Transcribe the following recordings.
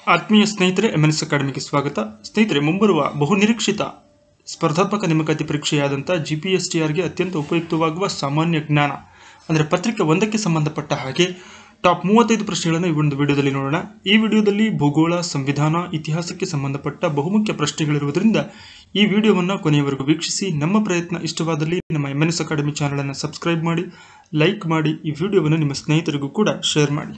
ಆತ್ಮೀಯ ಸ್ನೇಹಿತರೆ M S ಅಕಾಡೆಮಿಗೆ ಸ್ವಾಗತ ಸ್ನೇಹಿತರೆ ಮುಂಬರುವ ಬಹುನಿರೀಕ್ಷಿತ ಸ್ಪರ್ಧಾತ್ಮಕ ನೇಮಕಾತಿ ಪರೀಕ್ಷೆಯಾದಂಥ ಜಿ ಪಿ ಎಸ್ ಟಿ ಆರ್ಗೆ ಅತ್ಯಂತ ಉಪಯುಕ್ತವಾಗುವ ಸಾಮಾನ್ಯ ಜ್ಞಾನ ಅಂದರೆ ಪತ್ರಿಕೆ ಒಂದಕ್ಕೆ ಸಂಬಂಧಪಟ್ಟ ಹಾಗೆ ಟಾಪ್ ಮೂವತ್ತೈದು ಪ್ರಶ್ನೆಗಳನ್ನು ಈ ಒಂದು ವಿಡಿಯೋದಲ್ಲಿ ನೋಡೋಣ ಈ ವಿಡಿಯೋದಲ್ಲಿ ಭೂಗೋಳ ಸಂವಿಧಾನ ಇತಿಹಾಸಕ್ಕೆ ಸಂಬಂಧಪಟ್ಟ ಬಹುಮುಖ್ಯ ಪ್ರಶ್ನೆಗಳಿರುವುದರಿಂದ ಈ ವಿಡಿಯೋವನ್ನು ಕೊನೆಯವರೆಗೂ ವೀಕ್ಷಿಸಿ ನಮ್ಮ ಪ್ರಯತ್ನ ಇಷ್ಟವಾದಲ್ಲಿ ನಮ್ಮ ಎಮ್ ಎನ್ ಎಸ್ ಅಕಾಡೆಮಿ ಚಾನಲನ್ನು ಸಬ್ಸ್ಕ್ರೈಬ್ ಮಾಡಿ ಲೈಕ್ ಮಾಡಿ ಈ ವಿಡಿಯೋವನ್ನು ನಿಮ್ಮ ಸ್ನೇಹಿತರಿಗೂ ಕೂಡ ಶೇರ್ ಮಾಡಿ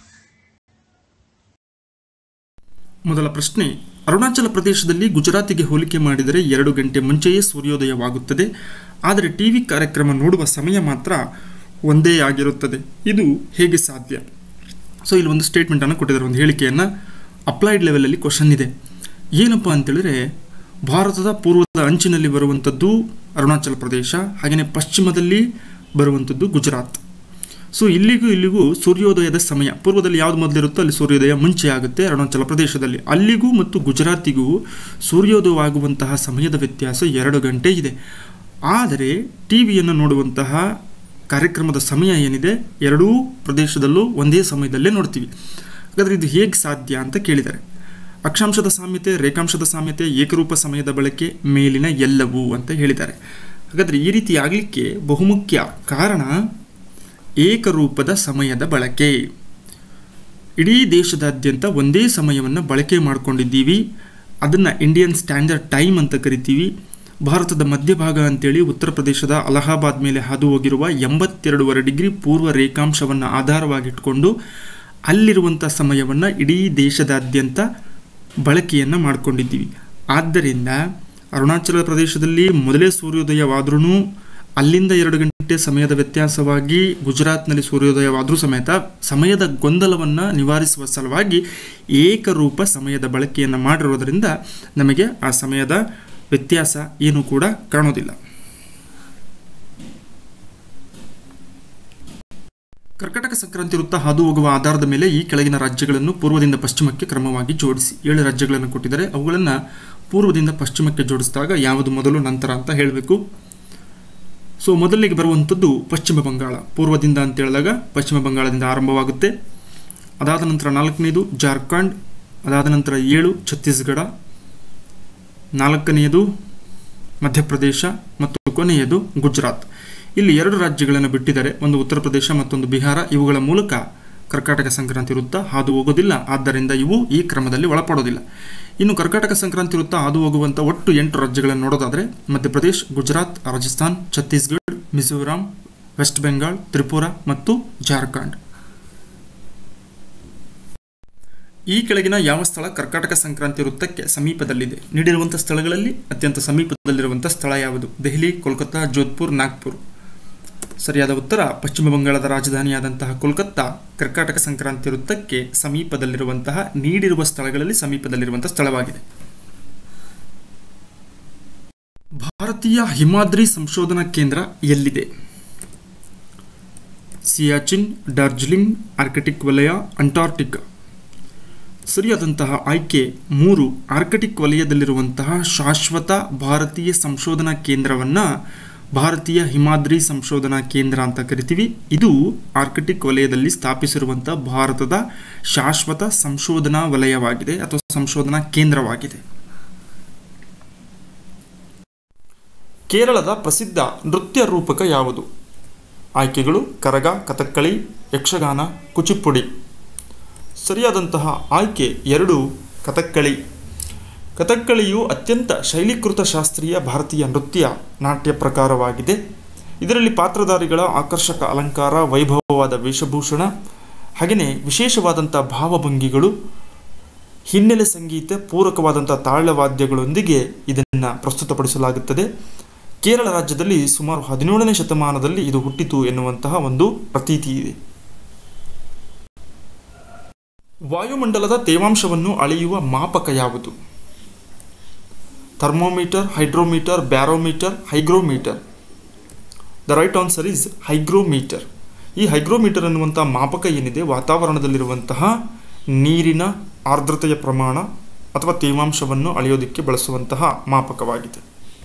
ಮೊದಲ ಪ್ರಶ್ನೆ ಅರುಣಾಚಲ ಪ್ರದೇಶದಲ್ಲಿ ಗುಜರಾತಿಗೆ ಹೋಲಿಕೆ ಮಾಡಿದರೆ ಎರಡು ಗಂಟೆ ಮುಂಚೆಯೇ ಸೂರ್ಯೋದಯವಾಗುತ್ತದೆ ಆದರೆ ಟಿವಿ ಕಾರ್ಯಕ್ರಮ ನೋಡುವ ಸಮಯ ಮಾತ್ರ ಒಂದೇ ಆಗಿರುತ್ತದೆ ಇದು ಹೇಗೆ ಸಾಧ್ಯ ಸೊ ಇಲ್ಲಿ ಒಂದು ಸ್ಟೇಟ್ಮೆಂಟನ್ನು ಕೊಟ್ಟಿದ್ದಾರೆ ಒಂದು ಹೇಳಿಕೆಯನ್ನು ಅಪ್ಲೈಡ್ ಲೆವೆಲಲ್ಲಿ ಕ್ವಶನ್ ಇದೆ ಏನಪ್ಪ ಅಂತೇಳಿದ್ರೆ ಭಾರತದ ಪೂರ್ವದ ಅಂಚಿನಲ್ಲಿ ಬರುವಂಥದ್ದು ಅರುಣಾಚಲ ಪ್ರದೇಶ ಹಾಗೆಯೇ ಪಶ್ಚಿಮದಲ್ಲಿ ಬರುವಂಥದ್ದು ಗುಜರಾತ್ ಸೊ ಇಲ್ಲಿಗೂ ಇಲ್ಲಿಗೂ ಸೂರ್ಯೋದಯದ ಸಮಯ ಪೂರ್ವದಲ್ಲಿ ಯಾವುದು ಮೊದಲಿರುತ್ತೋ ಅಲ್ಲಿ ಸೂರ್ಯೋದಯ ಮುಂಚೆ ಆಗುತ್ತೆ ಅರುಣಾಚಲ ಪ್ರದೇಶದಲ್ಲಿ ಅಲ್ಲಿಗೂ ಮತ್ತು ಗುಜರಾತಿಗೂ ಸೂರ್ಯೋದಯವಾಗುವಂತಹ ಸಮಯದ ವ್ಯತ್ಯಾಸ ಎರಡು ಗಂಟೆ ಇದೆ ಆದರೆ ಟಿ ವಿಯನ್ನು ನೋಡುವಂತಹ ಕಾರ್ಯಕ್ರಮದ ಸಮಯ ಏನಿದೆ ಎರಡೂ ಪ್ರದೇಶದಲ್ಲೂ ಒಂದೇ ಸಮಯದಲ್ಲೇ ನೋಡ್ತೀವಿ ಹಾಗಾದರೆ ಇದು ಹೇಗೆ ಸಾಧ್ಯ ಅಂತ ಕೇಳಿದ್ದಾರೆ ಅಕ್ಷಾಂಶದ ಸಾಮ್ಯತೆ ರೇಖಾಂಶದ ಸಾಮ್ಯತೆ ಏಕರೂಪ ಸಮಯದ ಬಳಕೆ ಮೇಲಿನ ಎಲ್ಲವೂ ಅಂತ ಹೇಳಿದ್ದಾರೆ ಹಾಗಾದರೆ ಈ ರೀತಿ ಆಗಲಿಕ್ಕೆ ಬಹುಮುಖ್ಯ ಕಾರಣ ಏಕರೂಪದ ಸಮಯದ ಬಳಕೆ ಇಡೀ ದೇಶದಾದ್ಯಂತ ಒಂದೇ ಸಮಯವನ್ನು ಬಳಕೆ ಮಾಡಿಕೊಂಡಿದ್ದೀವಿ ಅದನ್ನು ಇಂಡಿಯನ್ ಸ್ಟ್ಯಾಂಡರ್ಡ್ ಟೈಮ್ ಅಂತ ಕರಿತೀವಿ ಭಾರತದ ಮಧ್ಯಭಾಗ ಅಂತೇಳಿ ಉತ್ತರ ಪ್ರದೇಶದ ಅಲಹಾಬಾದ್ ಮೇಲೆ ಹಾದು ಹೋಗಿರುವ ಎಂಬತ್ತೆರಡೂವರೆ ಡಿಗ್ರಿ ಪೂರ್ವ ರೇಖಾಂಶವನ್ನು ಆಧಾರವಾಗಿಟ್ಕೊಂಡು ಅಲ್ಲಿರುವಂಥ ಸಮಯವನ್ನು ಇಡೀ ದೇಶದಾದ್ಯಂತ ಬಳಕೆಯನ್ನು ಮಾಡಿಕೊಂಡಿದ್ದೀವಿ ಆದ್ದರಿಂದ ಅರುಣಾಚಲ ಪ್ರದೇಶದಲ್ಲಿ ಮೊದಲೇ ಸೂರ್ಯೋದಯವಾದ್ರೂ ಅಲ್ಲಿಂದ ಎರಡು ಗಂಟೆ ಸಮಯದ ವ್ಯತ್ಯಾಸವಾಗಿ ಗುಜರಾತ್ನಲ್ಲಿ ಸೂರ್ಯೋದಯವಾದರೂ ಸಮೇತ ಸಮಯದ ಗೊಂದಲವನ್ನು ನಿವಾರಿಸುವ ಸಲುವಾಗಿ ಏಕರೂಪ ಸಮಯದ ಬಳಕೆಯನ್ನು ಮಾಡಿರೋದರಿಂದ ನಮಗೆ ಆ ಸಮಯದ ವ್ಯತ್ಯಾಸ ಏನೂ ಕೂಡ ಕಾಣೋದಿಲ್ಲ ಕರ್ಕಟಕ ಸಂಕ್ರಾಂತಿ ವೃತ್ತ ಹಾದು ಹೋಗುವ ಆಧಾರದ ಮೇಲೆ ಈ ಕೆಳಗಿನ ರಾಜ್ಯಗಳನ್ನು ಪೂರ್ವದಿಂದ ಪಶ್ಚಿಮಕ್ಕೆ ಕ್ರಮವಾಗಿ ಜೋಡಿಸಿ ಏಳು ರಾಜ್ಯಗಳನ್ನು ಕೊಟ್ಟಿದ್ದಾರೆ ಅವುಗಳನ್ನು ಪೂರ್ವದಿಂದ ಪಶ್ಚಿಮಕ್ಕೆ ಜೋಡಿಸಿದಾಗ ಯಾವುದು ಮೊದಲು ನಂತರ ಅಂತ ಹೇಳಬೇಕು ಸೊ ಮೊದಲಿಗೆ ಬರುವಂಥದ್ದು ಪಶ್ಚಿಮ ಬಂಗಾಳ ಪೂರ್ವದಿಂದ ಅಂತ ಹೇಳಿದಾಗ ಪಶ್ಚಿಮ ಬಂಗಾಳದಿಂದ ಆರಂಭವಾಗುತ್ತೆ ಅದಾದ ನಂತರ ನಾಲ್ಕನೇದು ಜಾರ್ಖಂಡ್ ಅದಾದ ನಂತರ ಏಳು ಛತ್ತೀಸ್ಗಢ ನಾಲ್ಕನೆಯದು ಮಧ್ಯಪ್ರದೇಶ ಮತ್ತು ಕೊನೆಯದು ಗುಜರಾತ್ ಇಲ್ಲಿ ಎರಡು ರಾಜ್ಯಗಳನ್ನು ಬಿಟ್ಟಿದ್ದಾರೆ ಒಂದು ಉತ್ತರ ಪ್ರದೇಶ ಮತ್ತೊಂದು ಬಿಹಾರ ಇವುಗಳ ಮೂಲಕ ಕರ್ನಾಟಕ ಸಂಕ್ರಾಂತಿ ವೃತ್ತ ಹಾದು ಹೋಗೋದಿಲ್ಲ ಆದ್ದರಿಂದ ಇವು ಈ ಕ್ರಮದಲ್ಲಿ ಒಳಪಡೋದಿಲ್ಲ ಇನ್ನು ಕರ್ನಾಟಕ ಸಂಕ್ರಾಂತಿ ವೃತ್ತ ಹಾದು ಹೋಗುವಂಥ ಒಟ್ಟು ಎಂಟು ರಾಜ್ಯಗಳನ್ನು ನೋಡೋದಾದರೆ ಮಧ್ಯಪ್ರದೇಶ್ ಗುಜರಾತ್ ರಾಜಸ್ಥಾನ್ ಛತ್ತೀಸ್ಗಢ ಮಿಜೋರಾಂ ವೆಸ್ಟ್ ಬೆಂಗಾಲ್ ತ್ರಿಪುರ ಮತ್ತು ಜಾರ್ಖಂಡ್ ಈ ಕೆಳಗಿನ ಯಾವ ಸ್ಥಳ ಕರ್ನಾಟಕ ಸಂಕ್ರಾಂತಿ ವೃತ್ತಕ್ಕೆ ಸಮೀಪದಲ್ಲಿದೆ ನೀಡಿರುವಂಥ ಸ್ಥಳಗಳಲ್ಲಿ ಅತ್ಯಂತ ಸಮೀಪದಲ್ಲಿರುವಂಥ ಸ್ಥಳ ಯಾವುದು ದೆಹಲಿ ಕೋಲ್ಕತ್ತಾ ಜೋಧ್ಪುರ್ ನಾಗ್ಪುರ್ ಸರಿಯಾದ ಉತ್ತರ ಪಶ್ಚಿಮ ಬಂಗಾಳದ ರಾಜಧಾನಿಯಾದಂತಹ ಕೋಲ್ಕತ್ತಾ ಕರ್ನಾಟಕ ಸಂಕ್ರಾಂತಿ ವೃತ್ತಕ್ಕೆ ಸಮೀಪದಲ್ಲಿರುವಂತಹ ನೀಡಿರುವ ಸ್ಥಳಗಳಲ್ಲಿ ಸಮೀಪದಲ್ಲಿರುವಂತಹ ಸ್ಥಳವಾಗಿದೆ ಭಾರತೀಯ ಹಿಮಾದ್ರಿ ಸಂಶೋಧನಾ ಕೇಂದ್ರ ಎಲ್ಲಿದೆ ಸಿಯಾಚಿನ್ ಡಾರ್ಜಿಲಿಂಗ್ ಆರ್ಕಿಟಿಕ್ ವಲಯ ಅಂಟಾರ್ಟಿಕಾ ಸರಿಯಾದಂತಹ ಆಯ್ಕೆ ಮೂರು ಆರ್ಕಟಿಕ್ ವಲಯದಲ್ಲಿರುವಂತಹ ಶಾಶ್ವತ ಭಾರತೀಯ ಸಂಶೋಧನಾ ಕೇಂದ್ರವನ್ನು ಭಾರತೀಯ ಹಿಮಾದ್ರಿ ಸಂಶೋಧನಾ ಕೇಂದ್ರ ಅಂತ ಕರಿತೀವಿ ಇದು ಆರ್ಕಟಿಕ್ ವಲಯದಲ್ಲಿ ಸ್ಥಾಪಿಸಿರುವಂಥ ಭಾರತದ ಶಾಶ್ವತ ಸಂಶೋಧನಾ ವಲಯವಾಗಿದೆ ಅಥವಾ ಸಂಶೋಧನಾ ಕೇಂದ್ರವಾಗಿದೆ ಕೇರಳದ ಪ್ರಸಿದ್ಧ ನೃತ್ಯ ರೂಪಕ ಯಾವುದು ಆಯ್ಕೆಗಳು ಕರಗ ಕಥಕ್ಕಳಿ ಯಕ್ಷಗಾನ ಕುಚಿಪ್ಪುಡಿ ಸರಿಯಾದಂತಹ ಆಯ್ಕೆ ಎರಡು ಕಥಕ್ಕಳಿ ಕಥಕ್ಕಳಿಯು ಅತ್ಯಂತ ಶೈಲೀಕೃತ ಶಾಸ್ತ್ರೀಯ ಭಾರತೀಯ ನೃತ್ಯ ನಾಟ್ಯ ಪ್ರಕಾರವಾಗಿದೆ ಇದರಲ್ಲಿ ಪಾತ್ರಧಾರಿಗಳ ಆಕರ್ಷಕ ಅಲಂಕಾರ ವೈಭವವಾದ ವೇಷಭೂಷಣ ಹಾಗೆಯೇ ವಿಶೇಷವಾದಂಥ ಭಾವಭಂಗಿಗಳು ಹಿನ್ನೆಲೆ ಸಂಗೀತ ಪೂರಕವಾದಂಥ ತಾಳವಾದ್ಯಗಳೊಂದಿಗೆ ಇದನ್ನು ಪ್ರಸ್ತುತಪಡಿಸಲಾಗುತ್ತದೆ ಕೇರಳ ರಾಜ್ಯದಲ್ಲಿ ಸುಮಾರು ಹದಿನೇಳನೇ ಶತಮಾನದಲ್ಲಿ ಇದು ಹುಟ್ಟಿತು ಎನ್ನುವಂತಹ ಒಂದು ಪ್ರತೀತಿ ಇದೆ ವಾಯುಮಂಡಲದ ತೇವಾಂಶವನ್ನು ಅಳೆಯುವ ಮಾಪಕ ಯಾವುದು thermometer hydrometer barometer hygrometer the right answer is hygrometer ಈ ಹೈಗ್ರೋಮೀಟರ್ ಅನ್ನುವಂಥ ಮಾಪಕ ಏನಿದೆ ವಾತಾವರಣದಲ್ಲಿರುವಂತಹ ನೀರಿನ ಆರ್ದ್ರತೆಯ ಪ್ರಮಾಣ ಅಥವಾ ತೇವಾಂಶವನ್ನು ಅಳೆಯೋದಕ್ಕೆ ಬಳಸುವಂತಹ ಮಾಪಕವಾಗಿದೆ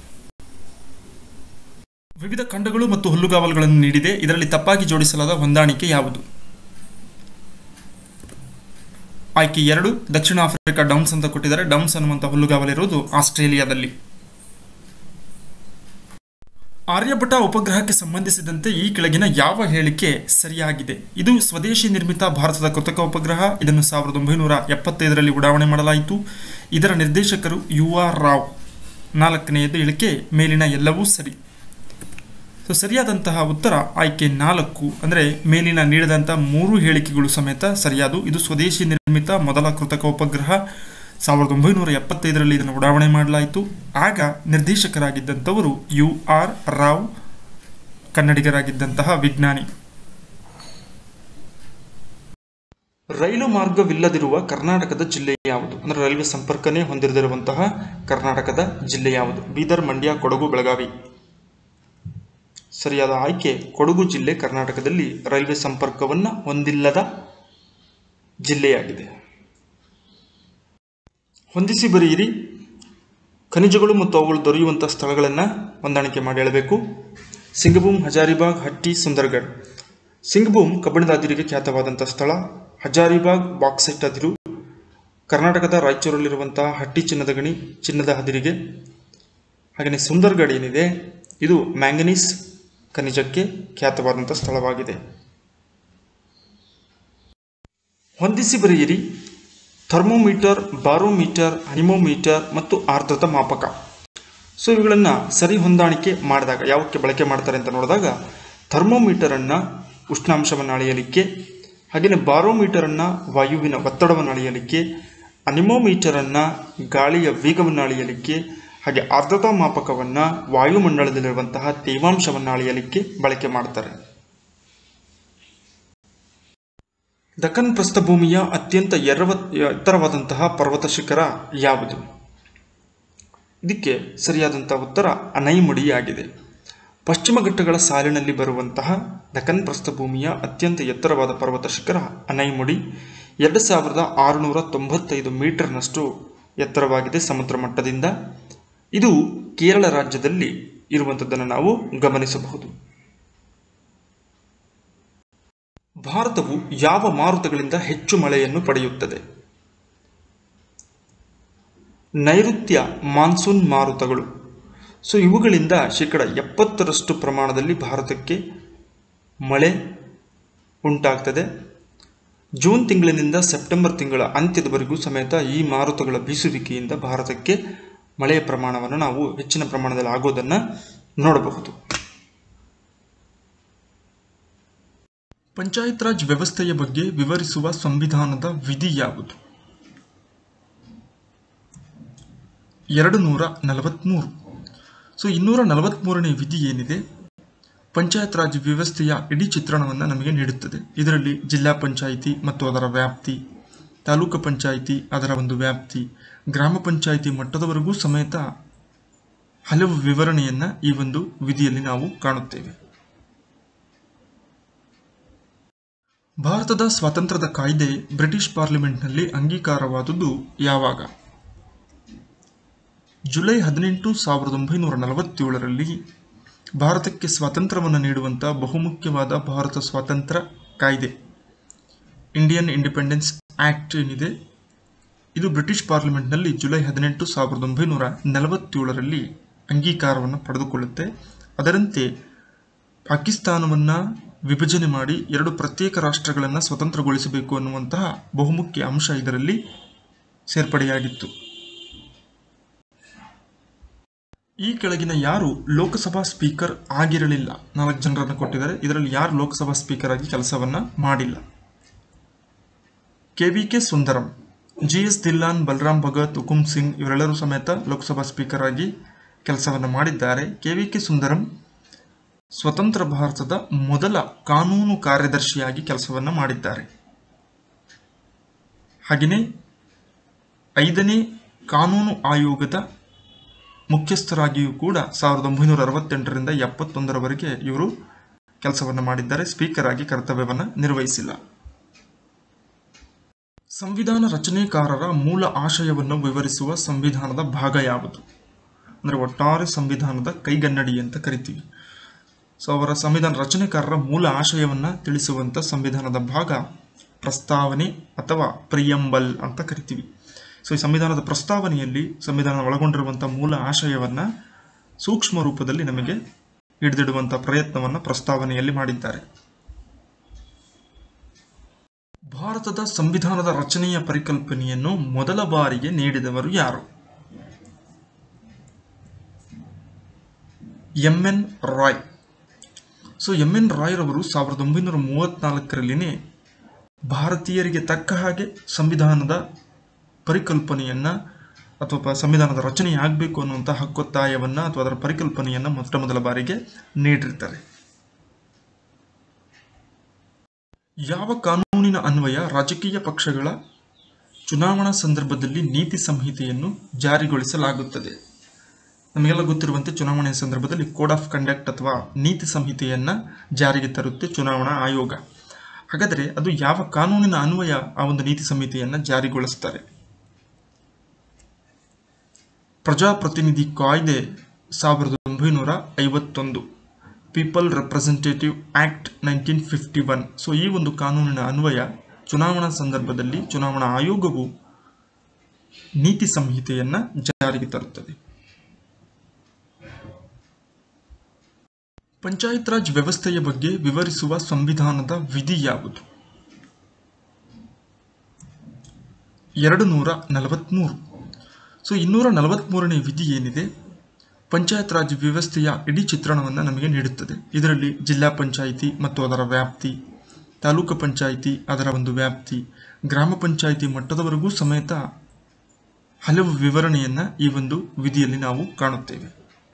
ವಿವಿಧ ಖಂಡಗಳು ಮತ್ತು ಹುಲ್ಲುಗಾವಲುಗಳನ್ನು ನೀಡಿದೆ ಇದರಲ್ಲಿ ತಪ್ಪಾಗಿ ಜೋಡಿಸಲಾದ ಹೊಂದಾಣಿಕೆ ಯಾವುದು ಆಯ್ಕೆ ಎರಡು ದಕ್ಷಿಣ ಆಫ್ರಿಕಾ ಡೌನ್ಸ್ ಅಂತ ಕೊಟ್ಟಿದ್ದಾರೆ ಡೌನ್ಸ್ ಅನ್ನುವಂಥ ಹುಲ್ಲುಗಾವಲಿರುವುದು ಆಸ್ಟ್ರೇಲಿಯಾದಲ್ಲಿ ಆರ್ಯಭಟ ಉಪಗ್ರಹಕ್ಕೆ ಸಂಬಂಧಿಸಿದಂತೆ ಈ ಕೆಳಗಿನ ಯಾವ ಹೇಳಿಕೆ ಸರಿಯಾಗಿದೆ ಇದು ಸ್ವದೇಶಿ ನಿರ್ಮಿತ ಭಾರತದ ಕೃತಕ ಉಪಗ್ರಹ ಇದನ್ನು ಸಾವಿರದ ಒಂಬೈನೂರ ಎಪ್ಪತ್ತೈದರಲ್ಲಿ ಉಡಾವಣೆ ಮಾಡಲಾಯಿತು ಇದರ ನಿರ್ದೇಶಕರು ಯು ಆರ್ ರಾವ್ ನಾಲ್ಕನೆಯದು ಹೇಳಿಕೆ ಮೇಲಿನ ಎಲ್ಲವೂ ಸರಿ ಸೊ ಸರಿಯಾದಂತಹ ಉತ್ತರ ಆಯ್ಕೆ ನಾಲ್ಕು ಅಂದರೆ ಮೇಲಿನ ನೀಡಿದಂಥ ಮೂರು ಹೇಳಿಕೆಗಳು ಸಮೇತ ಸರಿಯಾದು ಇದು ಸ್ವದೇಶಿ ನಿರ್ಮಿತ ಮೊದಲ ಕೃತಕ ಉಪಗ್ರಹ ಸಾವಿರದ ಒಂಬೈನೂರ ಎಪ್ಪತ್ತೈದರಲ್ಲಿ ಇದನ್ನು ಉಡಾವಣೆ ಮಾಡಲಾಯಿತು ಆಗ ನಿರ್ದೇಶಕರಾಗಿದ್ದಂಥವರು ಯು ಆರ್ ರಾವ್ ಕನ್ನಡಿಗರಾಗಿದ್ದಂತಹ ವಿಜ್ಞಾನಿ ರೈಲು ಮಾರ್ಗವಿಲ್ಲದಿರುವ ಕರ್ನಾಟಕದ ಜಿಲ್ಲೆ ಯಾವುದು ಅಂದರೆ ರೈಲ್ವೆ ಸಂಪರ್ಕನೇ ಹೊಂದಿರದಿರುವಂತಹ ಕರ್ನಾಟಕದ ಜಿಲ್ಲೆ ಯಾವುದು ಬೀದರ್ ಮಂಡ್ಯ ಕೊಡಗು ಬೆಳಗಾವಿ ಸರಿಯಾದ ಆಯ್ಕೆ ಕೊಡಗು ಜಿಲ್ಲೆ ಕರ್ನಾಟಕದಲ್ಲಿ ರೈಲ್ವೆ ಸಂಪರ್ಕವನ್ನು ಹೊಂದಿಲ್ಲದ ಜಿಲ್ಲೆಯಾಗಿದೆ ಹೊಂದಿಸಿ ಬರೆಯಿರಿ ಖನಿಜಗಳು ಮತ್ತು ಅವುಗಳು ದೊರೆಯುವಂಥ ಸ್ಥಳಗಳನ್ನು ಹೊಂದಾಣಿಕೆ ಮಾಡಿ ಹೇಳಬೇಕು ಸಿಂಗಭೂಮ್ ಹಜಾರಿಬಾಗ್ ಹಟ್ಟಿ ಸುಂದರ್ಗಢ್ ಸಿಂಗಭೂಮ್ ಕಬ್ಬಿಣದ ಅದಿರಿಗೆ ಖ್ಯಾತವಾದಂಥ ಸ್ಥಳ ಹಜಾರಿಬಾಗ್ ಬಾಕ್ಸೆಟ್ ಅದಿರು ಕರ್ನಾಟಕದ ರಾಯಚೂರಲ್ಲಿರುವಂತಹ ಹಟ್ಟಿ ಚಿನ್ನದ ಗಣಿ ಚಿನ್ನದ ಹದಿರಿಗೆ ಹಾಗೆಯೇ ಸುಂದರ್ಗಢ್ ಏನಿದೆ ಇದು ಮ್ಯಾಂಗನೀಸ್ ಖನಿಜಕ್ಕೆ ಖ್ಯಾತವಾದಂಥ ಸ್ಥಳವಾಗಿದೆ ಹೊಂದಿಸಿ ಬರೆಯಿರಿ ಥರ್ಮೋಮೀಟರ್ ಬಾರೋಮೀಟರ್ ಅನಿಮೋಮೀಟರ್ ಮತ್ತು ಆರ್ದ್ರತಾ ಮಾಪಕ ಸೊ ಇವುಗಳನ್ನು ಸರಿ ಹೊಂದಾಣಿಕೆ ಮಾಡಿದಾಗ ಯಾವಕ್ಕೆ ಬಳಕೆ ಮಾಡ್ತಾರೆ ಅಂತ ನೋಡಿದಾಗ ಥರ್ಮೋಮೀಟರನ್ನು ಉಷ್ಣಾಂಶವನ್ನು ಅಳೆಯಲಿಕ್ಕೆ ಹಾಗೆಯೇ ಬಾರೋಮೀಟರನ್ನು ವಾಯುವಿನ ಒತ್ತಡವನ್ನು ಅಳೆಯಲಿಕ್ಕೆ ಅನಿಮೋಮೀಟರನ್ನು ಗಾಳಿಯ ವೇಗವನ್ನು ಅಳೆಯಲಿಕ್ಕೆ ಹಾಗೆ ಆರ್ದ್ರತಾ ಮಾಪಕವನ್ನು ವಾಯುಮಂಡಲದಲ್ಲಿರುವಂತಹ ತೇವಾಂಶವನ್ನು ಅಳೆಯಲಿಕ್ಕೆ ಬಳಕೆ ಮಾಡ್ತಾರೆ ದಖನ್ ಪ್ರಸ್ಥಭೂಮಿಯ ಅತ್ಯಂತ ಎರವ ಎತ್ತರವಾದಂತಹ ಪರ್ವತ ಶಿಖರ ಯಾವುದು ಇದಕ್ಕೆ ಸರಿಯಾದಂಥ ಉತ್ತರ ಅನೈಮುಡಿ ಆಗಿದೆ ಪಶ್ಚಿಮ ಘಟ್ಟಗಳ ಸಾಲಿನಲ್ಲಿ ಬರುವಂತಹ ದಖನ್ ಪ್ರಸ್ಥಭೂಮಿಯ ಅತ್ಯಂತ ಎತ್ತರವಾದ ಪರ್ವತ ಶಿಖರ ಅನೈಮುಡಿ ಎರಡು ಸಾವಿರದ ಆರುನೂರ ತೊಂಬತ್ತೈದು ಮೀಟರ್ನಷ್ಟು ಎತ್ತರವಾಗಿದೆ ಸಮುದ್ರ ಮಟ್ಟದಿಂದ ಇದು ಕೇರಳ ರಾಜ್ಯದಲ್ಲಿ ಇರುವಂಥದ್ದನ್ನು ನಾವು ಗಮನಿಸಬಹುದು ಭಾರತವು ಯಾವ ಮಾರುತಗಳಿಂದ ಹೆಚ್ಚು ಮಳೆಯನ್ನು ಪಡೆಯುತ್ತದೆ ನೈಋತ್ಯ ಮಾನ್ಸೂನ್ ಮಾರುತಗಳು ಸೊ ಇವುಗಳಿಂದ ಶೇಕಡ ಎಪ್ಪತ್ತರಷ್ಟು ಪ್ರಮಾಣದಲ್ಲಿ ಭಾರತಕ್ಕೆ ಮಳೆ ಉಂಟಾಗ್ತದೆ ಜೂನ್ ತಿಂಗಳಿನಿಂದ ಸೆಪ್ಟೆಂಬರ್ ತಿಂಗಳ ಅಂತ್ಯದವರೆಗೂ ಸಮೇತ ಈ ಮಾರುತಗಳ ಬೀಸುವಿಕೆಯಿಂದ ಭಾರತಕ್ಕೆ ಮಳೆಯ ಪ್ರಮಾಣವನ್ನು ನಾವು ಹೆಚ್ಚಿನ ಪ್ರಮಾಣದಲ್ಲಿ ಆಗೋದನ್ನು ನೋಡಬಹುದು ಪಂಚಾಯತ್ ರಾಜ್ ವ್ಯವಸ್ಥೆಯ ಬಗ್ಗೆ ವಿವರಿಸುವ ಸಂವಿಧಾನದ ವಿಧಿ ಯಾವುದು ಎರಡು ನೂರ ನಲವತ್ತ್ಮೂರು ಸೊ ಇನ್ನೂರ ನಲವತ್ತ್ಮೂರನೇ ವಿಧಿ ಏನಿದೆ ಪಂಚಾಯತ್ ರಾಜ್ ವ್ಯವಸ್ಥೆಯ ಇಡೀ ಚಿತ್ರಣವನ್ನು ನಮಗೆ ನೀಡುತ್ತದೆ ಇದರಲ್ಲಿ ಜಿಲ್ಲಾ ಪಂಚಾಯಿತಿ ಮತ್ತು ಅದರ ವ್ಯಾಪ್ತಿ ತಾಲೂಕು ಪಂಚಾಯಿತಿ ಅದರ ಒಂದು ವ್ಯಾಪ್ತಿ ಗ್ರಾಮ ಪಂಚಾಯಿತಿ ಮಟ್ಟದವರೆಗೂ ಸಮೇತ ಹಲವು ವಿವರಣೆಯನ್ನು ಈ ಒಂದು ವಿಧಿಯಲ್ಲಿ ನಾವು ಕಾಣುತ್ತೇವೆ ಭಾರತದ ಸ್ವಾತಂತ್ರ್ಯದ ಕಾಯ್ದೆ ಬ್ರಿಟಿಷ್ ಪಾರ್ಲಿಮೆಂಟ್ನಲ್ಲಿ ಅಂಗೀಕಾರವಾದುದು ಯಾವಾಗ ಜುಲೈ ಹದಿನೆಂಟು ಸಾವಿರದ ಒಂಬೈನೂರ ನಲವತ್ತೇಳರಲ್ಲಿ ಭಾರತಕ್ಕೆ ಸ್ವಾತಂತ್ರ್ಯವನ್ನು ನೀಡುವಂಥ ಬಹುಮುಖ್ಯವಾದ ಭಾರತ ಸ್ವಾತಂತ್ರ್ಯ ಕಾಯ್ದೆ ಇಂಡಿಯನ್ ಇಂಡಿಪೆಂಡೆನ್ಸ್ ಆಕ್ಟ್ ಏನಿದೆ ಇದು ಬ್ರಿಟಿಷ್ ಪಾರ್ಲಿಮೆಂಟ್ನಲ್ಲಿ ಜುಲೈ ಹದಿನೆಂಟು ಸಾವಿರದ ಒಂಬೈನೂರ ನಲವತ್ತೇಳರಲ್ಲಿ ಅಂಗೀಕಾರವನ್ನು ಪಡೆದುಕೊಳ್ಳುತ್ತೆ ಅದರಂತೆ ಪಾಕಿಸ್ತಾನವನ್ನು ವಿಭಜನೆ ಮಾಡಿ ಎರಡು ಪ್ರತ್ಯೇಕ ರಾಷ್ಟ್ರಗಳನ್ನು ಸ್ವತಂತ್ರಗೊಳಿಸಬೇಕು ಅನ್ನುವಂತಹ ಬಹುಮುಖ್ಯ ಅಂಶ ಇದರಲ್ಲಿ ಸೇರ್ಪಡೆಯಾಗಿತ್ತು ಈ ಕೆಳಗಿನ ಯಾರು ಲೋಕಸಭಾ ಸ್ಪೀಕರ್ ಆಗಿರಲಿಲ್ಲ ನಾಲ್ಕು ಜನರನ್ನು ಕೊಟ್ಟಿದ್ದಾರೆ ಇದರಲ್ಲಿ ಯಾರು ಲೋಕಸಭಾ ಸ್ಪೀಕರ್ ಆಗಿ ಕೆಲಸವನ್ನ ಮಾಡಿಲ್ಲ K V K Sundaram G S Dhillon Balram Bhagat Hukum Singh ಇವರೆಲ್ಲರೂ ಸಮೇತ ಲೋಕಸಭಾ ಸ್ಪೀಕರ್ ಆಗಿ ಕೆಲಸವನ್ನು ಮಾಡಿದ್ದಾರೆ ಕೆ ವಿ ಕೆ ಸುಂದರಂ ಸ್ವತಂತ್ರ ಭಾರತದ ಮೊದಲ ಕಾನೂನು ಕಾರ್ಯದರ್ಶಿಯಾಗಿ ಕೆಲಸವನ್ನು ಮಾಡಿದ್ದಾರೆ ಹಾಗೆಯೇ ಐದನೇ ಕಾನೂನು ಆಯೋಗದ ಮುಖ್ಯಸ್ಥರಾಗಿಯೂ ಕೂಡ ಸಾವಿರದ ಒಂಬೈನೂರ ಅರವತ್ತೆಂಟರಿಂದ ಎಪ್ಪತ್ತೊಂದರವರೆಗೆ ಇವರು ಕೆಲಸವನ್ನು ಮಾಡಿದ್ದಾರೆ ಸ್ಪೀಕರ್ ಆಗಿ ಕರ್ತವ್ಯವನ್ನು ನಿರ್ವಹಿಸಿಲ್ಲ ಸಂವಿಧಾನ ರಚನೆಕಾರರ ಮೂಲ ಆಶಯವನ್ನು ವಿವರಿಸುವ ಸಂವಿಧಾನದ ಭಾಗ ಯಾವುದು ಅಂದರೆ ಒಟ್ಟಾರೆ ಸಂವಿಧಾನದ ಕೈಗನ್ನಡಿ ಅಂತ ಕರಿತೀವಿ ಸೊ ಅವರ ಸಂವಿಧಾನ ರಚನೆಕಾರರ ಮೂಲ ಆಶಯವನ್ನು ತಿಳಿಸುವಂಥ ಸಂವಿಧಾನದ ಭಾಗ ಪ್ರಸ್ತಾವನೆ ಅಥವಾ ಪ್ರಿಯಂಬಲ್ ಅಂತ ಕರಿತೀವಿ ಸೊ ಈ ಸಂವಿಧಾನದ ಪ್ರಸ್ತಾವನೆಯಲ್ಲಿ ಸಂವಿಧಾನ ಒಳಗೊಂಡಿರುವಂಥ ಮೂಲ ಆಶಯವನ್ನು ಸೂಕ್ಷ್ಮ ರೂಪದಲ್ಲಿ ನಮಗೆ ಹಿಡಿದಿಡುವಂಥ ಪ್ರಯತ್ನವನ್ನು ಪ್ರಸ್ತಾವನೆಯಲ್ಲಿ ಮಾಡಿದ್ದಾರೆ ಭಾರತದ ಸಂವಿಧಾನದ ರಚನೆಯ ಪರಿಕಲ್ಪನೆಯನ್ನು ಮೊದಲ ಬಾರಿಗೆ ನೀಡಿದವರು ಯಾರು M N Roy so M N ರಾಯ್ರವರು ಸಾವಿರದ ಒಂಬೈನೂರ ಮೂವತ್ನಾಲ್ಕರಲ್ಲಿನೇ ಭಾರತೀಯರಿಗೆ ತಕ್ಕ ಹಾಗೆ ಸಂವಿಧಾನದ ಪರಿಕಲ್ಪನೆಯನ್ನ ಅಥವಾ ಸಂವಿಧಾನದ ರಚನೆ ಆಗಬೇಕು ಅನ್ನುವಂಥ ಹಕ್ಕೊತ್ತಾಯವನ್ನ ಅಥವಾ ಅದರ ಪರಿಕಲ್ಪನೆಯನ್ನ ಮೊಟ್ಟ ಮೊದಲ ಬಾರಿಗೆ ನೀಡಿರ್ತಾರೆ ಯಾವ ಕಾನೂನಿನ ಅನ್ವಯ ರಾಜಕೀಯ ಪಕ್ಷಗಳ ಚುನಾವಣಾ ಸಂದರ್ಭದಲ್ಲಿ ನೀತಿ ಸಂಹಿತೆಯನ್ನು ಜಾರಿಗೊಳಿಸಲಾಗುತ್ತದೆ ನಮಗೆಲ್ಲ ಗೊತ್ತಿರುವಂತೆ ಚುನಾವಣೆಯ ಸಂದರ್ಭದಲ್ಲಿ ಕೋಡ್ ಆಫ್ ಕಂಡಕ್ಟ್ ಅಥವಾ ನೀತಿ ಸಂಹಿತೆಯನ್ನ ಜಾರಿಗೆ ತರುತ್ತೆ ಚುನಾವಣಾ ಆಯೋಗ ಹಾಗಾದರೆ ಅದು ಯಾವ ಕಾನೂನಿನ ಅನ್ವಯ ಆ ಒಂದು ನೀತಿ ಸಂಹಿತೆಯನ್ನ ಜಾರಿಗೊಳಿಸ್ತಾರೆ ಪ್ರಜಾಪ್ರತಿನಿಧಿ ಕಾಯ್ದೆ ಸಾವಿರದ ಒಂಬೈನೂರ ಐವತ್ತೊಂದು people representative act nineteen fifty one so ಈ ಒಂದು ಕಾನೂನಿನ ಅನ್ವಯ ಚುನಾವಣಾ ಸಂದರ್ಭದಲ್ಲಿ ಚುನಾವಣಾ ಆಯೋಗವು ನೀತಿ ಸಂಹಿತೆಯನ್ನ ಜಾರಿಗೆ ತರುತ್ತದೆ ಪಂಚಾಯತ್ ರಾಜ್ ವ್ಯವಸ್ಥೆಯ ಬಗ್ಗೆ ವಿವರಿಸುವ ಸಂವಿಧಾನದ ವಿಧಿ ಯಾವುದು ಎರಡು ನೂರ ನಲವತ್ತ್ಮೂರು ಸೊ ಇನ್ನೂರ ನಲವತ್ತ್ಮೂರನೇ ವಿಧಿ ಏನಿದೆ ಪಂಚಾಯತ್ ರಾಜ್ ವ್ಯವಸ್ಥೆಯ ಇಡೀ ಚಿತ್ರಣವನ್ನು ನಮಗೆ ನೀಡುತ್ತದೆ ಇದರಲ್ಲಿ ಜಿಲ್ಲಾ ಪಂಚಾಯಿತಿ ಮತ್ತು ಅದರ ವ್ಯಾಪ್ತಿ ತಾಲೂಕು ಪಂಚಾಯಿತಿ ಅದರ ಒಂದು ವ್ಯಾಪ್ತಿ ಗ್ರಾಮ ಪಂಚಾಯಿತಿ ಮಟ್ಟದವರೆಗೂ ಸಮೇತ ಹಲವು ವಿವರಣೆಯನ್ನ ಈ ಒಂದು ವಿಧಿಯಲ್ಲಿ ನಾವು ಕಾಣುತ್ತೇವೆ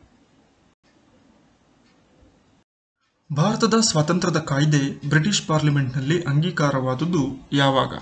ಭಾರತದ ಸ್ವಾತಂತ್ರ್ಯದ ಕಾಯ್ದೆ ಬ್ರಿಟಿಷ್ ಪಾರ್ಲಿಮೆಂಟ್ನಲ್ಲಿ ಅಂಗೀಕಾರವಾದುದು ಯಾವಾಗ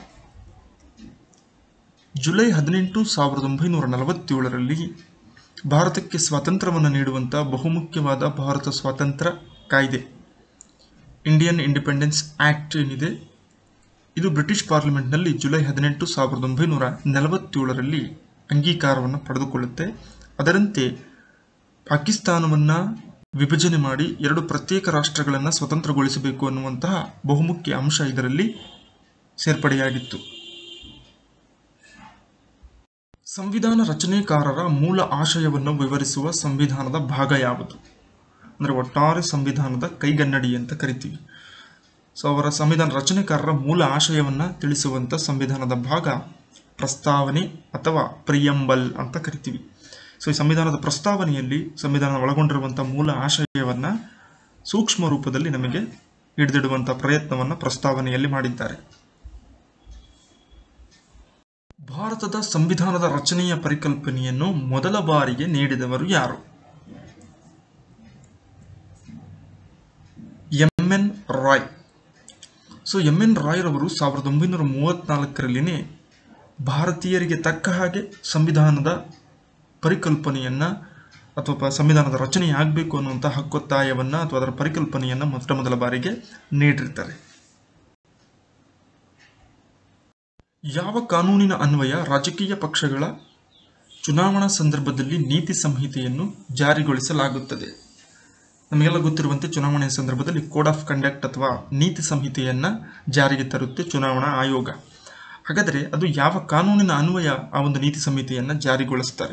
ಜುಲೈ ಹದಿನೆಂಟು ಸಾವಿರದ ಒಂಬೈನೂರ ನಲವತ್ತೇಳರಲ್ಲಿ ಭಾರತಕ್ಕೆ ಸ್ವಾತಂತ್ರ್ಯವನ್ನು ನೀಡುವಂಥ ಬಹುಮುಖ್ಯವಾದ ಭಾರತ ಸ್ವಾತಂತ್ರ್ಯ ಕಾಯ್ದೆ ಇಂಡಿಯನ್ ಇಂಡಿಪೆಂಡೆನ್ಸ್ ಆಕ್ಟ್ ಏನಿದೆ ಇದು ಬ್ರಿಟಿಷ್ ಪಾರ್ಲಿಮೆಂಟ್ನಲ್ಲಿ ಜುಲೈ ಹದಿನೆಂಟು ಸಾವಿರದ ಒಂಬೈನೂರ ನಲವತ್ತೇಳರಲ್ಲಿ ಅಂಗೀಕಾರವನ್ನು ಪಡೆದುಕೊಳ್ಳುತ್ತೆ ಅದರಂತೆ ಪಾಕಿಸ್ತಾನವನ್ನು ವಿಭಜನೆ ಮಾಡಿ ಎರಡು ಪ್ರತ್ಯೇಕ ರಾಷ್ಟ್ರಗಳನ್ನು ಸ್ವತಂತ್ರಗೊಳಿಸಬೇಕು ಅನ್ನುವಂತಹ ಬಹುಮುಖ್ಯ ಅಂಶ ಇದರಲ್ಲಿ ಸೇರ್ಪಡೆಯಾಗಿತ್ತು ಸಂವಿಧಾನ ರಚನೆಕಾರರ ಮೂಲ ಆಶಯವನ್ನು ವಿವರಿಸುವ ಸಂವಿಧಾನದ ಭಾಗ ಯಾವುದು ಅಂದರೆ ಒಟ್ಟಾರೆ ಸಂವಿಧಾನದ ಕೈಗನ್ನಡಿ ಅಂತ ಕರಿತೀವಿ ಸೊ ಅವರ ಸಂವಿಧಾನ ರಚನೆಕಾರರ ಮೂಲ ಆಶಯವನ್ನು ತಿಳಿಸುವಂಥ ಸಂವಿಧಾನದ ಭಾಗ ಪ್ರಸ್ತಾವನೆ ಅಥವಾ ಪ್ರಿಯಂಬಲ್ ಅಂತ ಕರಿತೀವಿ ಸೊ ಈ ಸಂವಿಧಾನದ ಪ್ರಸ್ತಾವನೆಯಲ್ಲಿ ಸಂವಿಧಾನ ಒಳಗೊಂಡಿರುವಂಥ ಮೂಲ ಆಶಯವನ್ನು ಸೂಕ್ಷ್ಮ ರೂಪದಲ್ಲಿ ನಮಗೆ ಹಿಡಿದಿಡುವಂಥ ಪ್ರಯತ್ನವನ್ನು ಪ್ರಸ್ತಾವನೆಯಲ್ಲಿ ಮಾಡಿದ್ದಾರೆ ಭಾರತದ ಸಂವಿಧಾನದ ರಚನೆಯ ಪರಿಕಲ್ಪನೆಯನ್ನು ಮೊದಲ ಬಾರಿಗೆ ನೀಡಿದವರು ಯಾರು M N Roy so M N ರಾಯ್ರವರು ಸಾವಿರದ ಒಂಬೈನೂರ ಮೂವತ್ನಾಲ್ಕರಲ್ಲಿನೇ ಭಾರತೀಯರಿಗೆ ತಕ್ಕ ಹಾಗೆ ಸಂವಿಧಾನದ ಪರಿಕಲ್ಪನೆಯನ್ನ ಅಥವಾ ಸಂವಿಧಾನದ ರಚನೆ ಆಗಬೇಕು ಅನ್ನುವಂಥ ಹಕ್ಕೊತ್ತಾಯವನ್ನ ಅಥವಾ ಅದರ ಪರಿಕಲ್ಪನೆಯನ್ನ ಮೊಟ್ಟ ಮೊದಲ ಬಾರಿಗೆ ನೀಡಿರ್ತಾರೆ ಯಾವ ಕಾನೂನಿನ ಅನ್ವಯ ರಾಜಕೀಯ ಪಕ್ಷಗಳ ಚುನಾವಣಾ ಸಂದರ್ಭದಲ್ಲಿ ನೀತಿ ಸಂಹಿತೆಯನ್ನು ಜಾರಿಗೊಳಿಸಲಾಗುತ್ತದೆ ನಮಗೆಲ್ಲ ಗೊತ್ತಿರುವಂತೆ ಚುನಾವಣೆಯ ಸಂದರ್ಭದಲ್ಲಿ ಕೋಡ್ ಆಫ್ ಕಂಡಕ್ಟ್ ಅಥವಾ ನೀತಿ ಸಂಹಿತೆಯನ್ನ ಜಾರಿಗೆ ತರುತ್ತೆ ಚುನಾವಣಾ ಆಯೋಗ ಹಾಗಾದರೆ ಅದು ಯಾವ ಕಾನೂನಿನ ಅನ್ವಯ ಆ ಒಂದು ನೀತಿ ಸಂಹಿತೆಯನ್ನ ಜಾರಿಗೊಳಿಸ್ತಾರೆ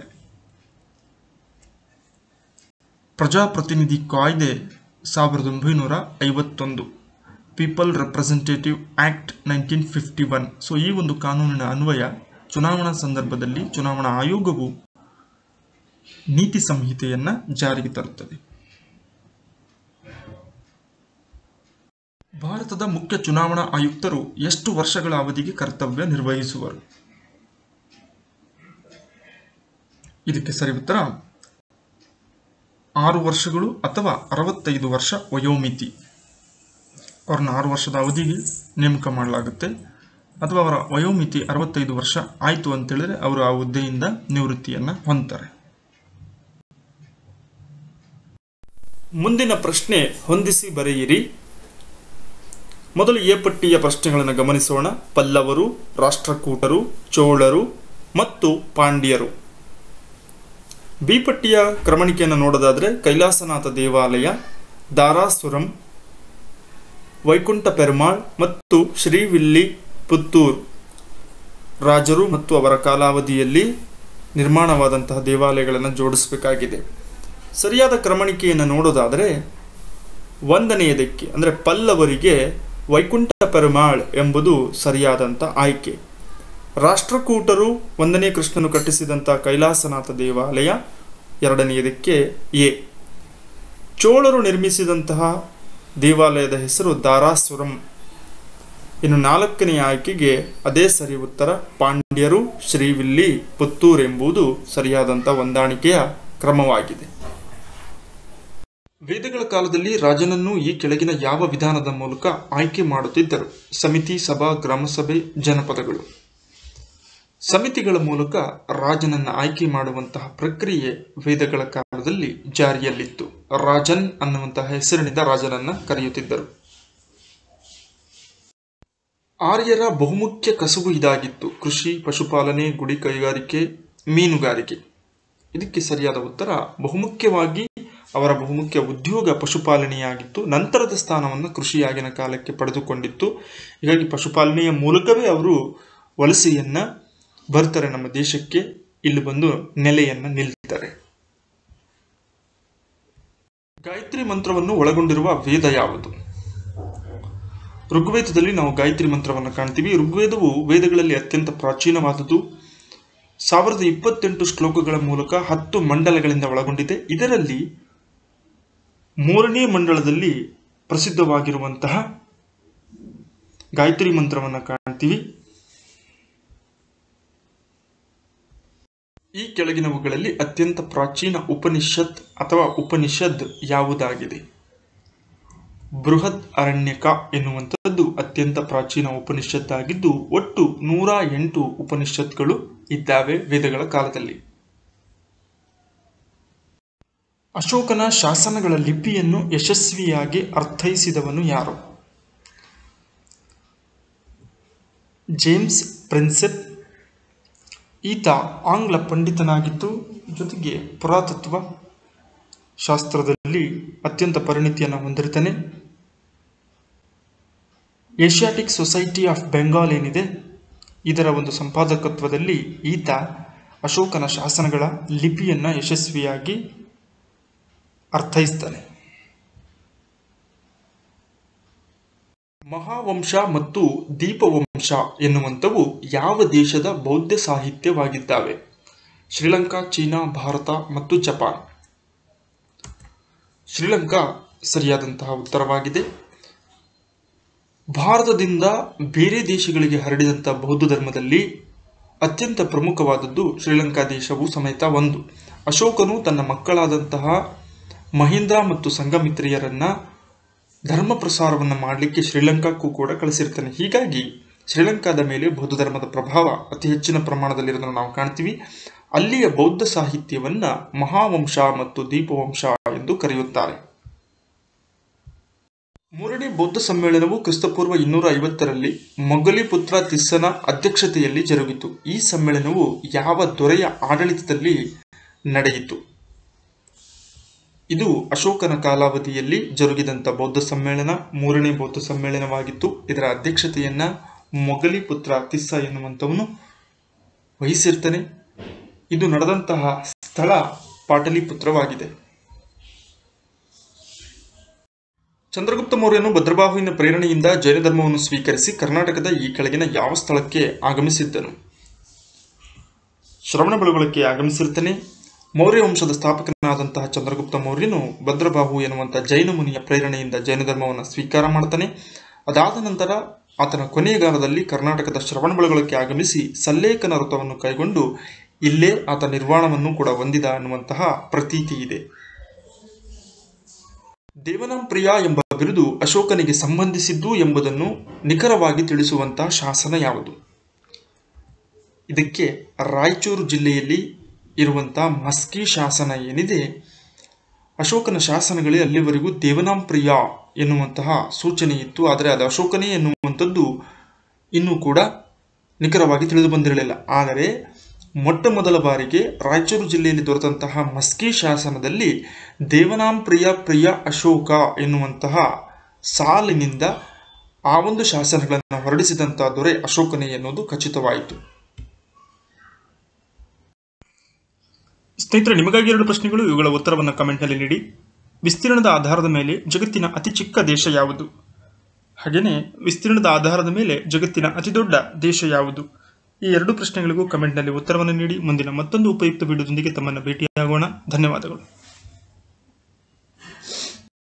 ಪ್ರಜಾಪ್ರತಿನಿಧಿ ಕಾಯ್ದೆ ಸಾವಿರದ ಒಂಬೈನೂರ ಐವತ್ತೊಂದು people representative act nineteen fifty one so ಈ ಒಂದು ಕಾನೂನಿನ ಅನ್ವಯ ಚುನಾವಣಾ ಸಂದರ್ಭದಲ್ಲಿ ಚುನಾವಣಾ ಆಯೋಗವು ನೀತಿ ಸಂಹಿತೆಯನ್ನ ಜಾರಿಗೆ ತರುತ್ತದೆ ಭಾರತದ ಮುಖ್ಯ ಚುನಾವಣಾ ಆಯುಕ್ತರು ಎಷ್ಟು ವರ್ಷಗಳ ಅವಧಿಗೆ ಕರ್ತವ್ಯ ನಿರ್ವಹಿಸುವರು ಇದಕ್ಕೆ ಸರಿ ಉತ್ತರ ಆರು ವರ್ಷಗಳು ಅಥವಾ ಅರವತ್ತೈದು ವರ್ಷ ವಯೋಮಿತಿ ಅವ್ರನ್ನ ಆರು ವರ್ಷದ ಅವಧಿಗೆ ನೇಮಕ ಮಾಡಲಾಗುತ್ತೆ ಅಥವಾ ಅವರ ವಯೋಮಿತಿ ಅರವತ್ತೈದು ವರ್ಷ ಆಯಿತು ಅಂತೇಳಿದ್ರೆ ಅವರು ಆ ಹುದ್ದೆಯಿಂದ ನಿವೃತ್ತಿಯನ್ನು ಹೊಂದ್ತಾರೆ ಮುಂದಿನ ಪ್ರಶ್ನೆ ಹೊಂದಿಸಿ ಬರೆಯಿರಿ ಮೊದಲು ಎ ಪಟ್ಟಿಯ ಪ್ರಶ್ನೆಗಳನ್ನು ಗಮನಿಸೋಣ ಪಲ್ಲವರು ರಾಷ್ಟ್ರಕೂಟರು ಚೋಳರು ಮತ್ತು ಪಾಂಡ್ಯರು ಬಿ ಪಟ್ಟಿಯ ಕ್ರಮಣಿಕೆಯನ್ನು ನೋಡೋದಾದರೆ ಕೈಲಾಸನಾಥ ದೇವಾಲಯ ದಾರಾಸುರಂ ವೈಕುಂಠ ಪೆರುಮಾಳ್ ಮತ್ತು ಶ್ರೀವಿಲ್ಲಿ ಪುತ್ತೂರು ರಾಜರು ಮತ್ತು ಅವರ ಕಾಲಾವಧಿಯಲ್ಲಿ ನಿರ್ಮಾಣವಾದಂತಹ ದೇವಾಲಯಗಳನ್ನು ಜೋಡಿಸಬೇಕಾಗಿದೆ ಸರಿಯಾದ ಕ್ರಮಣಿಕೆಯನ್ನು ನೋಡೋದಾದರೆ ಒಂದನೆಯದಕ್ಕೆ ಅಂದರೆ ಪಲ್ಲವರಿಗೆ ವೈಕುಂಠ ಪೆರುಮಾಳ್ ಎಂಬುದು ಸರಿಯಾದಂಥ ಆಯ್ಕೆ ರಾಷ್ಟ್ರಕೂಟರು ಒಂದನೇ ಕೃಷ್ಣನು ಕಟ್ಟಿಸಿದಂಥ ಕೈಲಾಸನಾಥ ದೇವಾಲಯ ಎರಡನೆಯದಕ್ಕೆ ಎ ಚೋಳರು ನಿರ್ಮಿಸಿದಂತಹ ದೇವಾಲಯದ ಹೆಸರು ದಾರಾಸುರಂ ಇನ್ನು ನಾಲ್ಕನೆಯ ಆಯ್ಕೆಗೆ ಅದೇ ಸರಿ ಉತ್ತರ ಪಾಂಡ್ಯರು ಶ್ರೀವಿಲ್ಲಿ ಪುತ್ತೂರು ಎಂಬುದು ಸರಿಯಾದಂಥ ಹೊಂದಾಣಿಕೆಯ ಕ್ರಮವಾಗಿದೆ ವೇದಗಳ ಕಾಲದಲ್ಲಿ ರಾಜನನ್ನು ಈ ಕೆಳಗಿನ ಯಾವ ವಿಧಾನದ ಮೂಲಕ ಆಯ್ಕೆ ಮಾಡುತ್ತಿದ್ದರು ಸಮಿತಿ ಸಭಾ ಗ್ರಾಮಸಭೆ ಜನಪದಗಳು ಸಮಿತಿಗಳ ಮೂಲಕ ರಾಜನನ್ನ ಆಯ್ಕೆ ಮಾಡುವಂತಹ ಪ್ರಕ್ರಿಯೆ ವೇದಗಳ ಕಾಲದಲ್ಲಿ ಜಾರಿಯಲ್ಲಿತ್ತು ರಾಜನ್ ಅನ್ನುವಂತಹ ಹೆಸರಿನಿಂದ ರಾಜನನ್ನ ಕರೆಯುತ್ತಿದ್ದರು ಆರ್ಯರ ಬಹುಮುಖ್ಯ ಕಸುಬು ಇದಾಗಿತ್ತು ಕೃಷಿ ಪಶುಪಾಲನೆ ಗುಡಿ ಕೈಗಾರಿಕೆ ಮೀನುಗಾರಿಕೆ ಇದಕ್ಕೆ ಸರಿಯಾದ ಉತ್ತರ ಬಹುಮುಖ್ಯವಾಗಿ ಅವರ ಬಹುಮುಖ್ಯ ಉದ್ಯೋಗ ಪಶುಪಾಲನೆಯಾಗಿತ್ತು ನಂತರದ ಸ್ಥಾನವನ್ನು ಕೃಷಿಯಾಗಿನ ಕಾಲಕ್ಕೆ ಪಡೆದುಕೊಂಡಿತ್ತು ಹೀಗಾಗಿ ಪಶುಪಾಲನೆಯ ಮೂಲಕವೇ ಅವರು ವಲಸೆಯನ್ನ ಬರ್ತಾರೆ ನಮ್ಮ ದೇಶಕ್ಕೆ ಇಲ್ಲಿ ಬಂದು ನೆಲೆಯನ್ನ ನಿಲ್ತಾರೆ ಗಾಯತ್ರಿ ಮಂತ್ರವನ್ನು ಒಳಗೊಂಡಿರುವ ವೇದ ಯಾವುದು ಋಗ್ವೇದದಲ್ಲಿ ನಾವು ಗಾಯತ್ರಿ ಮಂತ್ರವನ್ನು ಕಾಣ್ತೀವಿ ಋಗ್ವೇದವು ವೇದಗಳಲ್ಲಿ ಅತ್ಯಂತ ಪ್ರಾಚೀನವಾದುದು ಸಾವಿರದ ಇಪ್ಪತ್ತೆಂಟು ಶ್ಲೋಕಗಳ ಮೂಲಕ ಹತ್ತು ಮಂಡಲಗಳಿಂದ ಒಳಗೊಂಡಿದೆ ಇದರಲ್ಲಿ ಮೂರನೇ ಮಂಡಲದಲ್ಲಿ ಪ್ರಸಿದ್ಧವಾಗಿರುವಂತಹ ಗಾಯತ್ರಿ ಮಂತ್ರವನ್ನು ಕಾಣ್ತೀವಿ ಈ ಕೆಳಗಿನವುಗಳಲ್ಲಿ ಅತ್ಯಂತ ಪ್ರಾಚೀನ ಉಪನಿಷತ್ ಅಥವಾ ಉಪನಿಷದ್ ಯಾವುದಾಗಿದೆ ಬೃಹತ್ ಅರಣ್ಯಕ ಎನ್ನುವಂಥದ್ದು ಅತ್ಯಂತ ಪ್ರಾಚೀನ ಉಪನಿಷತ್ತಾಗಿದ್ದು ಒಟ್ಟು ನೂರ ಎಂಟು ಉಪನಿಷತ್ಗಳು ಇದ್ದಾವೆ ವೇದಗಳ ಕಾಲದಲ್ಲಿ ಅಶೋಕನ ಶಾಸನಗಳ ಲಿಪಿಯನ್ನು ಯಶಸ್ವಿಯಾಗಿ ಅರ್ಥೈಸಿದವನು ಯಾರು ಜೇಮ್ಸ್ ಪ್ರಿನ್ಸೆಪ್ ಈತ ಆಂಗ್ಲ ಪಂಡಿತನಾಗಿದ್ದು ಜೊತೆಗೆ ಪುರಾತತ್ವ ಶಾಸ್ತ್ರದಲ್ಲಿ ಅತ್ಯಂತ ಪರಿಣಿತಿಯನ್ನು ಹೊಂದಿರ್ತಾನೆ ಏಷ್ಯಾಟಿಕ್ ಸೊಸೈಟಿ ಆಫ್ ಬೆಂಗಾಲ್ ಏನಿದೆ ಇದರ ಒಂದು ಸಂಪಾದಕತ್ವದಲ್ಲಿ ಈತ ಅಶೋಕನ ಶಾಸನಗಳ ಲಿಪಿಯನ್ನು ಯಶಸ್ವಿಯಾಗಿ ಅರ್ಥೈಸ್ತಾನೆ ಮಹಾವಂಶ ಮತ್ತು ದೀಪವಂಶ ಎನ್ನುವಂಥವು ಯಾವ ದೇಶದ ಬೌದ್ಧ ಸಾಹಿತ್ಯವಾಗಿದ್ದಾವೆ ಶ್ರೀಲಂಕಾ ಚೀನಾ ಭಾರತ ಮತ್ತು ಜಪಾನ್ ಶ್ರೀಲಂಕಾ ಸರಿಯಾದಂತಹ ಉತ್ತರವಾಗಿದೆ ಭಾರತದಿಂದ ಬೇರೆ ದೇಶಗಳಿಗೆ ಹರಡಿದಂಥ ಬೌದ್ಧ ಧರ್ಮದಲ್ಲಿ ಅತ್ಯಂತ ಪ್ರಮುಖವಾದದ್ದು ಶ್ರೀಲಂಕಾ ದೇಶವು ಸಮೇತ ಒಂದು ಅಶೋಕನು ತನ್ನ ಮಕ್ಕಳಾದಂತಹ ಮಹೀಂದ್ರ ಮತ್ತು ಸಂಗಮಿತ್ರಿಯರನ್ನ ಧರ್ಮ ಪ್ರಸಾರವನ್ನು ಮಾಡಲಿಕ್ಕೆ ಶ್ರೀಲಂಕಾಕ್ಕೂ ಕೂಡ ಕಳಿಸಿರ್ತಾನೆ ಹೀಗಾಗಿ ಶ್ರೀಲಂಕಾದ ಮೇಲೆ ಬೌದ್ಧ ಧರ್ಮದ ಪ್ರಭಾವ ಅತಿ ಹೆಚ್ಚಿನ ಪ್ರಮಾಣದಲ್ಲಿರೋದನ್ನು ನಾವು ಕಾಣ್ತೀವಿ ಅಲ್ಲಿಯ ಬೌದ್ಧ ಸಾಹಿತ್ಯವನ್ನ ಮಹಾವಂಶ ಮತ್ತು ದೀಪವಂಶ ಎಂದು ಕರೆಯುತ್ತಾರೆ ಮೂರನೇ ಬೌದ್ಧ ಸಮ್ಮೇಳನವು ಕ್ರಿಸ್ತಪೂರ್ವ ಇನ್ನೂರ ಐವತ್ತರಲ್ಲಿ ಮೊಘಲಿಪುತ್ರ ತಿಸ್ಸನ ಅಧ್ಯಕ್ಷತೆಯಲ್ಲಿ ಜರುಗಿತು ಈ ಸಮ್ಮೇಳನವು ಯಾವ ದೊರೆಯ ಆಡಳಿತದಲ್ಲಿ ನಡೆಯಿತು ಇದು ಅಶೋಕನ ಕಾಲಾವಧಿಯಲ್ಲಿ ಜರುಗಿದಂಥ ಬೌದ್ಧ ಸಮ್ಮೇಳನ ಮೂರನೇ ಬೌದ್ಧ ಸಮ್ಮೇಳನವಾಗಿತ್ತು ಇದರ ಅಧ್ಯಕ್ಷತೆಯನ್ನ ಮೊಘಲಿಪುತ್ರ ತಿಸ್ಸ ಎನ್ನುವಂಥವನು ವಹಿಸಿರ್ತಾನೆ ಇದು ನಡೆದಂತಹ ಸ್ಥಳ ಪಾಟಲಿಪುತ್ರವಾಗಿದೆ ಚಂದ್ರಗುಪ್ತ ಮೌರ್ಯನು ಭದ್ರಬಾಹುವಿನ ಪ್ರೇರಣೆಯಿಂದ ಜೈನ ಧರ್ಮವನ್ನು ಸ್ವೀಕರಿಸಿ ಕರ್ನಾಟಕದ ಈ ಕೆಳಗಿನ ಯಾವ ಸ್ಥಳಕ್ಕೆ ಆಗಮಿಸಿದ್ದನು ಶ್ರವಣಬೆಳಗೊಳಕ್ಕೆ ಆಗಮಿಸಿರ್ತಾನೆ ಮೌರ್ಯ ವಂಶದ ಸ್ಥಾಪಕನಾದಂತಹ ಚಂದ್ರಗುಪ್ತ ಮೌರ್ಯನು ಭದ್ರಬಾಹು ಎನ್ನುವಂಥ ಜೈನ ಮುನಿಯ ಪ್ರೇರಣೆಯಿಂದ ಜೈನ ಧರ್ಮವನ್ನು ಸ್ವೀಕಾರ ಮಾಡ್ತಾನೆ ಅದಾದ ನಂತರ ಆತನ ಕೊನೆಗಾಲದಲ್ಲಿ ಕರ್ನಾಟಕದ ಶ್ರವಣಬೆಳಗೊಳಕ್ಕೆ ಆಗಮಿಸಿ ಸಲ್ಲೇಖನ ವ್ರತವನ್ನು ಕೈಗೊಂಡು ಇಲ್ಲೇ ಆತ ನಿರ್ವಾಣವನ್ನು ಕೂಡ ಹೊಂದಿದ ಅನ್ನುವಂತಹ ಪ್ರತೀತಿ ಇದೆ ದೇವನಾಂಪ್ರಿಯ ಎಂಬ ಬಿರುದು ಅಶೋಕನಿಗೆ ಸಂಬಂಧಿಸಿದ್ದು ಎಂಬುದನ್ನು ನಿಖರವಾಗಿ ತಿಳಿಸುವಂತಹ ಶಾಸನ ಯಾವುದು ಇದಕ್ಕೆ ರಾಯಚೂರು ಜಿಲ್ಲೆಯಲ್ಲಿ ಇರುವಂತಹ ಮಸ್ಕಿ ಶಾಸನ ಏನಿದೆ ಅಶೋಕನ ಶಾಸನಗಳೇ ಅಲ್ಲಿವರೆಗೂ ದೇವನಾಂಪ್ರಿಯ ಎನ್ನುವಂತಹ ಸೂಚನೆ ಇತ್ತು ಆದರೆ ಅದು ಅಶೋಕನೇ ಎನ್ನುವಂಥದ್ದು ಇನ್ನೂ ಕೂಡ ನಿಖರವಾಗಿ ತಿಳಿದು ಬಂದಿರಲಿಲ್ಲ ಆದರೆ ಮೊಟ್ಟ ಮೊದಲ ಬಾರಿಗೆ ರಾಯಚೂರು ಜಿಲ್ಲೆಯಲ್ಲಿ ದೊರೆತಂತಹ ಮಸ್ಕಿ ಶಾಸನದಲ್ಲಿ ದೇವನಾಂಪ್ರಿಯ ಪ್ರಿಯ ಅಶೋಕ ಎನ್ನುವಂತಹ ಸಾಲಿನಿಂದ ಆ ಒಂದು ಶಾಸನಗಳನ್ನು ಹೊರಡಿಸಿದಂಥ ದೊರೆ ಅಶೋಕನೇ ಎನ್ನುವುದು ಖಚಿತವಾಯಿತು ಸ್ನೇಹಿತರೆ ನಿಮಗಾಗಿ ಎರಡು ಪ್ರಶ್ನೆಗಳು ಇವುಗಳ ಉತ್ತರವನ್ನು ಕಮೆಂಟ್ನಲ್ಲಿ ನೀಡಿ ವಿಸ್ತೀರ್ಣದ ಆಧಾರದ ಮೇಲೆ ಜಗತ್ತಿನ ಅತಿ ಚಿಕ್ಕ ದೇಶ ಯಾವುದು ಹಾಗೆಯೇ ವಿಸ್ತೀರ್ಣದ ಆಧಾರದ ಮೇಲೆ ಜಗತ್ತಿನ ಅತಿದೊಡ್ಡ ದೇಶ ಯಾವುದು ಈ ಎರಡು ಪ್ರಶ್ನೆಗಳಿಗೂ ಕಮೆಂಟ್ನಲ್ಲಿ ಉತ್ತರವನ್ನು ನೀಡಿ ಮುಂದಿನ ಮತ್ತೊಂದು ಉಪಯುಕ್ತ ವಿಡಿಯೋದೊಂದಿಗೆ ತಮ್ಮನ್ನು ಭೇಟಿಯಾಗೋಣ ಧನ್ಯವಾದಗಳು